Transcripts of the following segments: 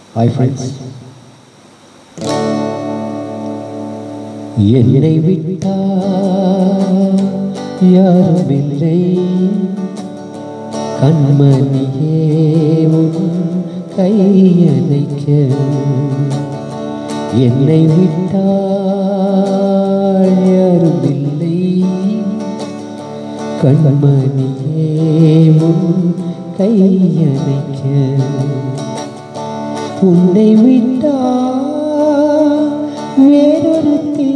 Hi friends என்னை விட்டா யாரும் இல்லை கண்மணியே உன் கையணைக்க என்னை விட்டால் யாரும் இல்லை கண்மணியே உன் கையணைக்க உன்னை விட்டா வேறொருத்தி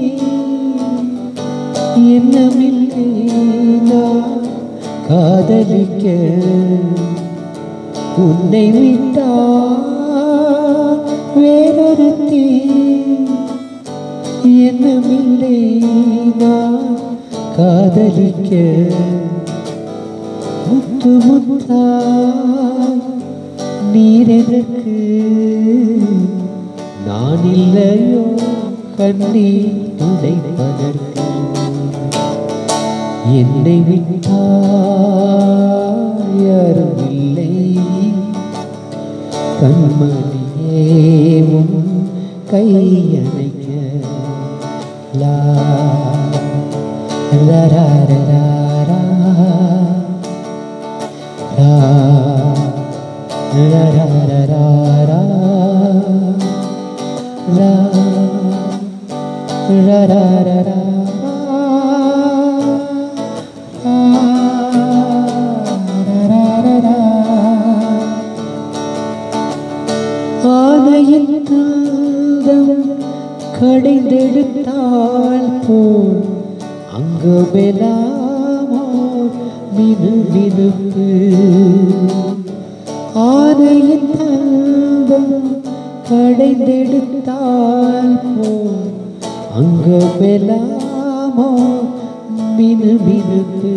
என்னமில்லை நான் காதலிக்க உன்னை விட்டா வேறொருத்தி என்னமில்லை நான் காதலிக்க முத்து முத்தா நீரெதற்கு நான் இல்லையோ கண்ணீர் துடைப்பதற்கு என்னை விட்டால் யாரும் இல்லை கண்மணியே உன் கையணைக்க லா லா ரா ரா ரா ரா ரா La la la la la la la la la la ஆனையின் தந்தம் கடைந்தெடுத்தால் போல் அங்குமெல்லாமோ மினு மினுப்பு ஆனையின் தந்தம் கடைந்தெடுத்தால் போல் அங்குமெல்லாமோ மினு மினுப்பு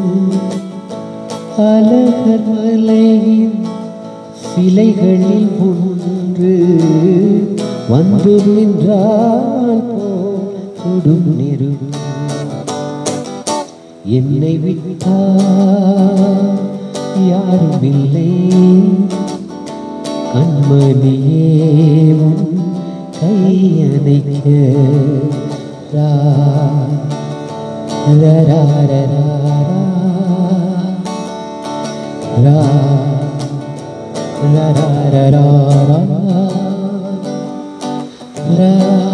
அழகர் மலையின் சிலைகளில் ஒன்று வந்து நின்றால் போல் சுடும் நெருப்பு என்னை விட்டால் யாரும் இல்லை கண்மணியே உன் கையணைக்க ரா ரா ரா ரா ரா ரா ரா ரா ரா ரா ரா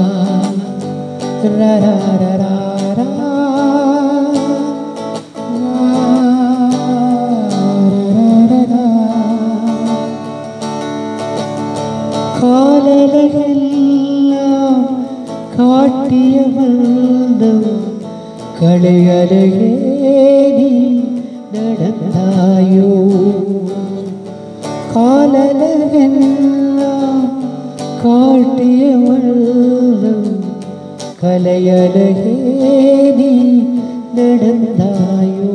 ரா ரா ரா ரா ரா காலலகெல்லாம் காட்டிய வந்தம் களையழகே நீ நடந்தாயோ காலலகெல்லாம் காட்டிய வந்தம் கலையழகே நீ நடந்தாயோ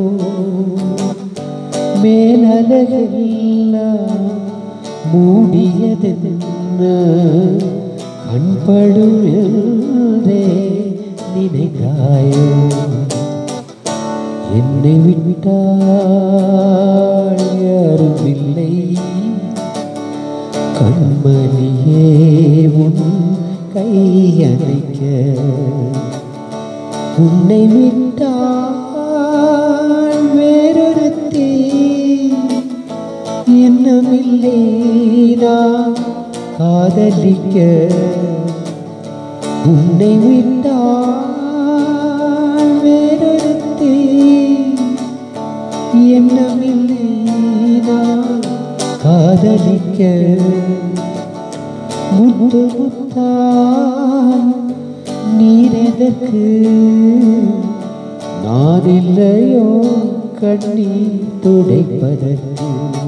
மேலழகெல்லாம் மூடியதென்ன கண்படும் என்றே நினைத்தாயோ என்னை விட்டால் யாரும் இல்லை கண்மணியே உன் கையணைக்க உன்னை விட்டால் வேறொருத்தே என்னமில்லை நான் காதலிக்க உன்னை விட்டால் வேறொருத்தே என்னமில்லை நான் காதலிக்க முத்து முத்தா நீரெதற்கு நான் இல்லையோ கண்ணீர் துடைப்பதற்கு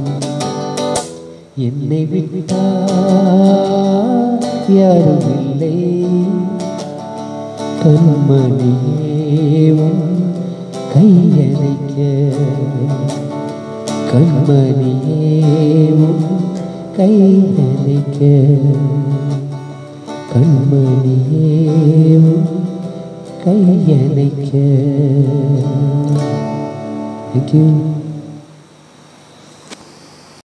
என்னை விட்டால் யாரும் இல்லை கண்மணியே உன் கையணைக்க கண்மணியே உன் கையணைக்க கண்மணியே உன் கையணைக்க Thank you.